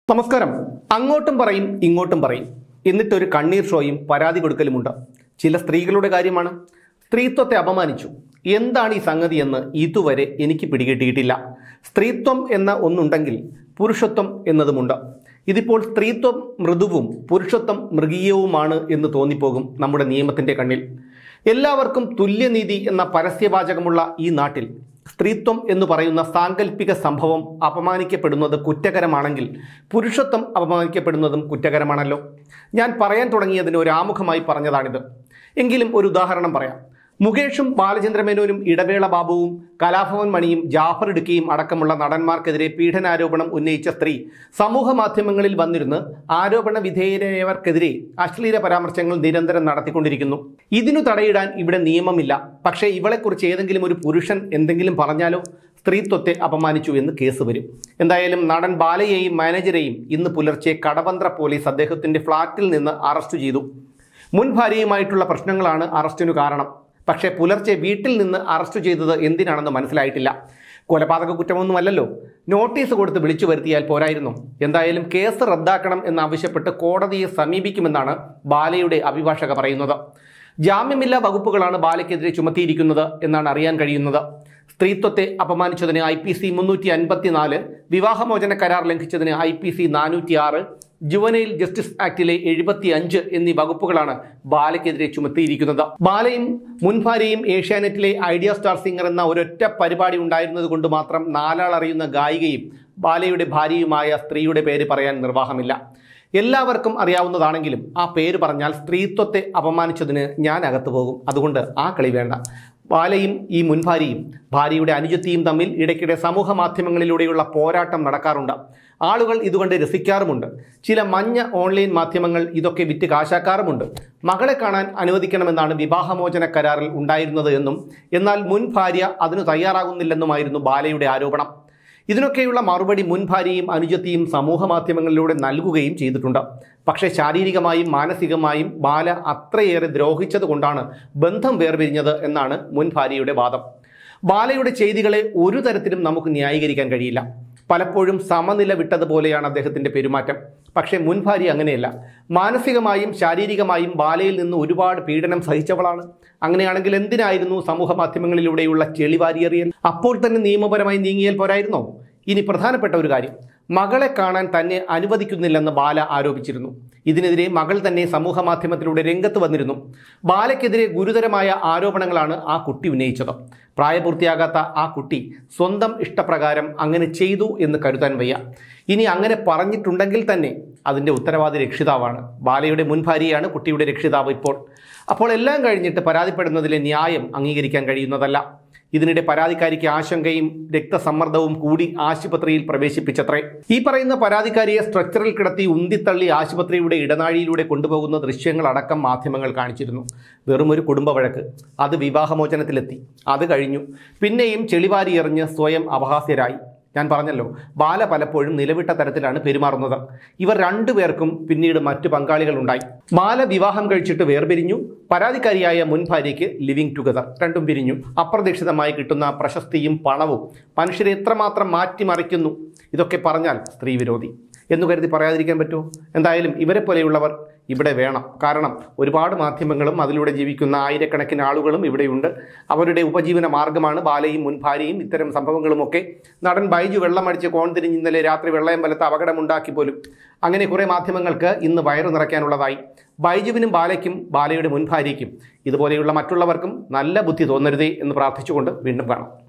നമസ്കാരം അങ്ങോട്ടും പറയും ഇങ്ങോട്ടും പറയും എന്നിട്ടൊരു കണ്ണീർ ഷോയും പരാതി കൊടുക്കലുമുണ്ട് ചില സ്ത്രീകളുടെ കാര്യമാണ് സ്ത്രീത്വത്തെ അപമാനിച്ചു എന്താണ് ഈ സംഗതി എന്ന് ഇതുവരെ എനിക്ക് പിടികിട്ടിയിട്ടില്ല സ്ത്രീത്വം എന്ന ഒന്നുണ്ടെങ്കിൽ പുരുഷത്വം എന്നതുമുണ്ട് ഇതിപ്പോൾ സ്ത്രീത്വം മൃദുവും പുരുഷത്വം മൃഗീയവുമാണ് എന്ന് തോന്നിപ്പോകും നമ്മുടെ നിയമത്തിൻ്റെ കണ്ണിൽ എല്ലാവർക്കും തുല്യനീതി എന്ന പരസ്യവാചകമുള്ള ഈ നാട്ടിൽ സ്ത്രീത്വം എന്ന് പറയുന്ന സാങ്കല്പിക സംഭവം അപമാനിക്കപ്പെടുന്നത് കുറ്റകരമാണെങ്കിൽ പുരുഷത്വം അപമാനിക്കപ്പെടുന്നതും കുറ്റകരമാണല്ലോ ഞാൻ പറയാൻ തുടങ്ങിയതിന് ഒരു ആമുഖമായി പറഞ്ഞതാണിത് എങ്കിലും ഒരു ഉദാഹരണം പറയാം മുകേഷും ബാലചന്ദ്രമേനോനും ഇടവേള ബാബുവും കലാഭവൻ മണിയും ജാഫർ ഇടുക്കിയും അടക്കമുള്ള നടന്മാർക്കെതിരെ പീഡനാരോപണം ഉന്നയിച്ച സ്ത്രീ സമൂഹ മാധ്യമങ്ങളിൽ വന്നിരുന്ന് ആരോപണ വിധേയരായവർക്കെതിരെ അശ്ലീല പരാമർശങ്ങൾ നിരന്തരം നടത്തിക്കൊണ്ടിരിക്കുന്നു ഇതിനു തടയിടാൻ ഇവിടെ നിയമമില്ല പക്ഷേ ഇവളെക്കുറിച്ച് ഏതെങ്കിലും ഒരു പുരുഷൻ എന്തെങ്കിലും പറഞ്ഞാലോ സ്ത്രീത്വത്തെ അപമാനിച്ചു എന്ന് കേസ് വരും എന്തായാലും നടൻ ബാലയെയും മാനേജരെയും ഇന്ന് പുലർച്ചെ കടവന്ത്ര പോലീസ് അദ്ദേഹത്തിന്റെ ഫ്ളാറ്റിൽ നിന്ന് അറസ്റ്റ് ചെയ്തു മുൻ ഭാര്യയുമായിട്ടുള്ള പ്രശ്നങ്ങളാണ് അറസ്റ്റിനു കാരണം പക്ഷേ പുലർച്ചെ വീട്ടിൽ നിന്ന് അറസ്റ്റ് ചെയ്തത് എന്തിനാണെന്ന് മനസ്സിലായിട്ടില്ല കൊലപാതക കുറ്റമൊന്നുമല്ലല്ലോ നോട്ടീസ് കൊടുത്ത് വിളിച്ചു വരുത്തിയാൽ പോരായിരുന്നു എന്തായാലും കേസ് റദ്ദാക്കണം എന്നാവശ്യപ്പെട്ട് കോടതിയെ സമീപിക്കുമെന്നാണ് ബാലയുടെ അഭിഭാഷക പറയുന്നത് ജാമ്യമില്ലാ വകുപ്പുകളാണ് ബാലയ്ക്കെതിരെ ചുമത്തിയിരിക്കുന്നത് എന്നാണ് അറിയാൻ കഴിയുന്നത് സ്ത്രീത്വത്തെ അപമാനിച്ചതിന് ഐ പി സി മുന്നൂറ്റി അൻപത്തിനാല് വിവാഹമോചന കരാർ ലംഘിച്ചതിന് ഐ പി സി നാനൂറ്റി ആറ് ജുവനൈൽ ജസ്റ്റിസ് ആക്ടിലെ എഴുപത്തി അഞ്ച് എന്നീ വകുപ്പുകളാണ് ബാലയ്ക്കെതിരെ ചുമത്തിയിരിക്കുന്നത് ബാലയും മുൻ ഭാര്യയും ഏഷ്യാനെറ്റിലെ ഐഡിയ സ്റ്റാർ സിംഗർ എന്ന ഒരൊറ്റ പരിപാടി ഉണ്ടായിരുന്നത് കൊണ്ട് മാത്രം നാലാൾ അറിയുന്ന ഗായികയും ബാലയുടെ ഭാര്യയുമായ സ്ത്രീയുടെ പേര് പറയാൻ നിർവാഹമില്ല എല്ലാവർക്കും അറിയാവുന്നതാണെങ്കിലും ആ പേര് പറഞ്ഞാൽ സ്ത്രീത്വത്തെ അപമാനിച്ചതിന് ഞാൻ അകത്തു പോകും അതുകൊണ്ട് ആ കളി വേണ്ട ബാലയും ഈ മുൻ ഭാര്യയും ഭാര്യയുടെ അനുജത്തിയും തമ്മിൽ ഇടയ്ക്കിടെ സമൂഹ മാധ്യമങ്ങളിലൂടെയുള്ള പോരാട്ടം നടക്കാറുണ്ട് ആളുകൾ ഇതുകൊണ്ട് രസിക്കാറുമുണ്ട് ചില മഞ്ഞ ഓൺലൈൻ മാധ്യമങ്ങൾ ഇതൊക്കെ വിറ്റ് കാശാക്കാറുമുണ്ട് മകളെ കാണാൻ അനുവദിക്കണമെന്നാണ് വിവാഹമോചന കരാറിൽ ഉണ്ടായിരുന്നത് എന്നും എന്നാൽ മുൻ ഭാര്യ അതിനു തയ്യാറാകുന്നില്ലെന്നുമായിരുന്നു ബാലയുടെ ആരോപണം ഇതിനൊക്കെയുള്ള മറുപടി മുൻ ഭാര്യയും അനുജത്തിയും സമൂഹ മാധ്യമങ്ങളിലൂടെ നൽകുകയും ചെയ്തിട്ടുണ്ട് പക്ഷേ ശാരീരികമായും മാനസികമായും ബാല അത്രയേറെ ദ്രോഹിച്ചത് കൊണ്ടാണ് ബന്ധം വേർപിരിഞ്ഞത് എന്നാണ് മുൻ ഭാര്യയുടെ വാദം ബാലയുടെ ചെയ്തികളെ ഒരു തരത്തിലും നമുക്ക് ന്യായീകരിക്കാൻ കഴിയില്ല പലപ്പോഴും സമനില വിട്ടതുപോലെയാണ് അദ്ദേഹത്തിന്റെ പെരുമാറ്റം പക്ഷേ മുൻ ഭാര്യ അങ്ങനെയല്ല മാനസികമായും ശാരീരികമായും ബാലയിൽ നിന്ന് ഒരുപാട് പീഡനം സഹിച്ചവളാണ് അങ്ങനെയാണെങ്കിൽ എന്തിനായിരുന്നു സമൂഹ മാധ്യമങ്ങളിലൂടെയുള്ള ചെളിവാരിയെറിയൽ അപ്പോൾ തന്നെ നിയമപരമായി നീങ്ങിയാൽ പോരായിരുന്നോ ഇനി പ്രധാനപ്പെട്ട ഒരു കാര്യം മകളെ കാണാൻ തന്നെ അനുവദിക്കുന്നില്ലെന്ന് ബാല ആരോപിച്ചിരുന്നു ഇതിനെതിരെ മകൾ തന്നെ സമൂഹ മാധ്യമത്തിലൂടെ രംഗത്ത് വന്നിരുന്നു ബാലയ്ക്കെതിരെ ഗുരുതരമായ ആരോപണങ്ങളാണ് ആ കുട്ടി ഉന്നയിച്ചത് പ്രായപൂർത്തിയാകാത്ത ആ കുട്ടി സ്വന്തം ഇഷ്ടപ്രകാരം അങ്ങനെ ചെയ്തു എന്ന് കരുതാൻ വയ്യ ഇനി അങ്ങനെ പറഞ്ഞിട്ടുണ്ടെങ്കിൽ തന്നെ അതിൻ്റെ ഉത്തരവാദി രക്ഷിതാവാണ് ബാലയുടെ മുൻ ഭാര്യയാണ് കുട്ടിയുടെ രക്ഷിതാവ് ഇപ്പോൾ അപ്പോൾ എല്ലാം കഴിഞ്ഞിട്ട് പരാതിപ്പെടുന്നതിലെ ന്യായം അംഗീകരിക്കാൻ കഴിയുന്നതല്ല ഇതിനിടെ പരാതിക്കാരിക്ക് ആശങ്കയും രക്തസമ്മർദ്ദവും കൂടി ആശുപത്രിയിൽ പ്രവേശിപ്പിച്ചത്രേ ഈ പറയുന്ന പരാതിക്കാരിയെ സ്ട്രക്ചറിൽ കിടത്തി ഉന്തിത്തള്ളി ആശുപത്രിയുടെ ഇടനാഴിയിലൂടെ കൊണ്ടുപോകുന്ന ദൃശ്യങ്ങളടക്കം മാധ്യമങ്ങൾ കാണിച്ചിരുന്നു വെറും ഒരു കുടുംബ വഴക്ക് അത് വിവാഹമോചനത്തിലെത്തി അത് കഴിഞ്ഞു പിന്നെയും ചെളിവാരി എറിഞ്ഞ് സ്വയം അപഹാസ്യരായി ഞാൻ പറഞ്ഞല്ലോ ബാല പലപ്പോഴും നിലവിട്ട തരത്തിലാണ് പെരുമാറുന്നത് ഇവർ രണ്ടുപേർക്കും പിന്നീട് മറ്റു പങ്കാളികളുണ്ടായി ബാല വിവാഹം കഴിച്ചിട്ട് വേർപിരിഞ്ഞു പരാതിക്കാരിയായ മുൻ ഭാര്യയ്ക്ക് ലിവിങ് ടുഗദർ രണ്ടും പിരിഞ്ഞു അപ്രതീക്ഷിതമായി കിട്ടുന്ന പ്രശസ്തിയും പണവും മനുഷ്യരെ എത്രമാത്രം മാറ്റിമറിക്കുന്നു ഇതൊക്കെ പറഞ്ഞാൽ സ്ത്രീ വിരോധി എന്ന് കരുതി പറയാതിരിക്കാൻ പറ്റുമോ എന്തായാലും ഇവരെ പോലെയുള്ളവർ ഇവിടെ വേണം കാരണം ഒരുപാട് മാധ്യമങ്ങളും അതിലൂടെ ജീവിക്കുന്ന ആയിരക്കണക്കിന് ആളുകളും ഇവിടെയുണ്ട് അവരുടെ ഉപജീവന മാർഗമാണ് ബാലയും മുൻ ഭാര്യയും ഇത്തരം സംഭവങ്ങളുമൊക്കെ നടൻ ബൈജു വെള്ളമടിച്ച് കോൺ തിരിഞ്ഞ് ഇന്നലെ രാത്രി വെള്ളയമ്പലത്ത് അപകടമുണ്ടാക്കി പോലും അങ്ങനെ കുറേ മാധ്യമങ്ങൾക്ക് ഇന്ന് വയറു നിറയ്ക്കാനുള്ളതായി ബൈജുവിനും ബാലയ്ക്കും ബാലയുടെ മുൻ ഭാര്യയ്ക്കും ഇതുപോലെയുള്ള മറ്റുള്ളവർക്കും നല്ല ബുദ്ധി തോന്നരുതേ എന്ന് പ്രാർത്ഥിച്ചുകൊണ്ട് വീണ്ടും കാണാം